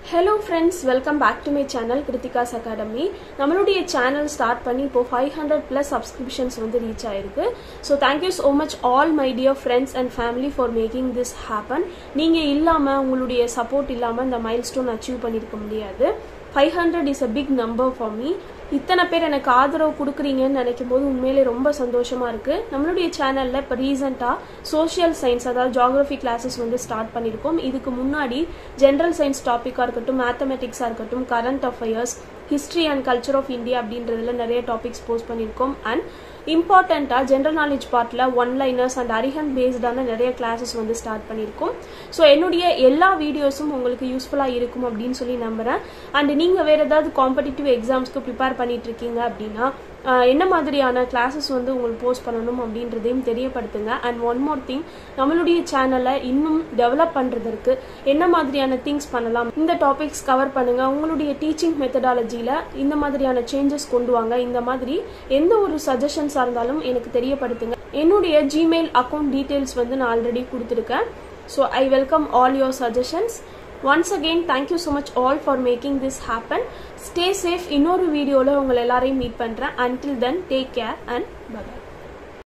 hello friends welcome back to my channel Kiruthika's academy நம்மளுடைய channel start பண்ணி இப்போ five hundred plus subscriptions வந்து reach ஆயிருக்கு so thank you so much all my dear friends and family for making this happen நீங்கள் இல்லாமல் உங்களுடைய support இல்லாமல் இந்த மைல் ஸ்டோன் அச்சீவ் பண்ணியிருக்க முடியாது five hundred is a big number for me இத்தனை பேர் எனக்கு ஆதரவு கொடுக்குறீங்கன்னு நினைக்கும் போது உண்மையிலே ரொம்ப சந்தோஷமா இருக்கு நம்மளுடைய சேனல்ல இப்போ ரீசெண்டாக சோஷியல் சயின்ஸ் அதாவது ஜாகிரபி கிளாஸஸ் வந்து ஸ்டார்ட் பண்ணியிருக்கோம் இதுக்கு முன்னாடி ஜென்ரல் சயின்ஸ் டாப்பிக்காக இருக்கட்டும் மேத்தமெட்டிக்ஸாக இருக்கட்டும் current affairs history and culture of India அப்படின்றதுல நிறைய டாபிக்ஸ் போஸ்ட் பண்ணியிருக்கோம் அண்ட் இம்பார்ட்டண்ட்டாக ஜென்ரல் நாலேஜ் பார்ட்டில் ஒன் லைனர்ஸ் அண்ட் அரிஹன் பேஸ்டான நிறைய கிளாஸஸ் வந்து ஸ்டார்ட் பண்ணியிருக்கோம் ஸோ என்னுடைய எல்லா வீடியோஸும் உங்களுக்கு யூஸ்ஃபுல்லாக இருக்கும் அப்படின்னு சொல்லி நம்புகிறேன் அண்ட் நீங்கள் வேறு ஏதாவது காம்படிட்டிவ் எக்ஸாம்ஸ்க்கு ப்ரிப்பேர் பண்ணிட்டு இருக்கீங்க அப்படின்னா என்ன மாதிரியான கிளாஸஸ் வந்து உங்களுக்கு போஸ்ட் பண்ணணும் அப்படின்றதையும் தெரியப்படுத்துங்க அண்ட் ஒன் மோர் திங் நம்மளுடைய சேனலை இன்னும் டெவலப் பண்ணுறதற்கு என்ன மாதிரியான திங்ஸ் பண்ணலாம் இந்த டாபிக்ஸ் கவர் பண்ணுங்க உங்களுடைய டீச்சிங் மெத்தடாலஜியில் இந்த மாதிரியான சேஞ்சஸ் கொண்டு வாங்க இந்த மாதிரி எந்த ஒரு சஜஷன்ஸாக இருந்தாலும் எனக்கு தெரியப்படுத்துங்க என்னுடைய ஜிமெயில் அக்கௌண்ட் டீட்டெயில்ஸ் வந்து நான் ஆல்ரெடி கொடுத்துருக்கேன் so I welcome all your suggestions once again thank you so much all for making this happen stay safe இன்னொரு வீடியோவில் உங்களை எல்லாரையும் மீட் பண்ணுறேன் until then take care and by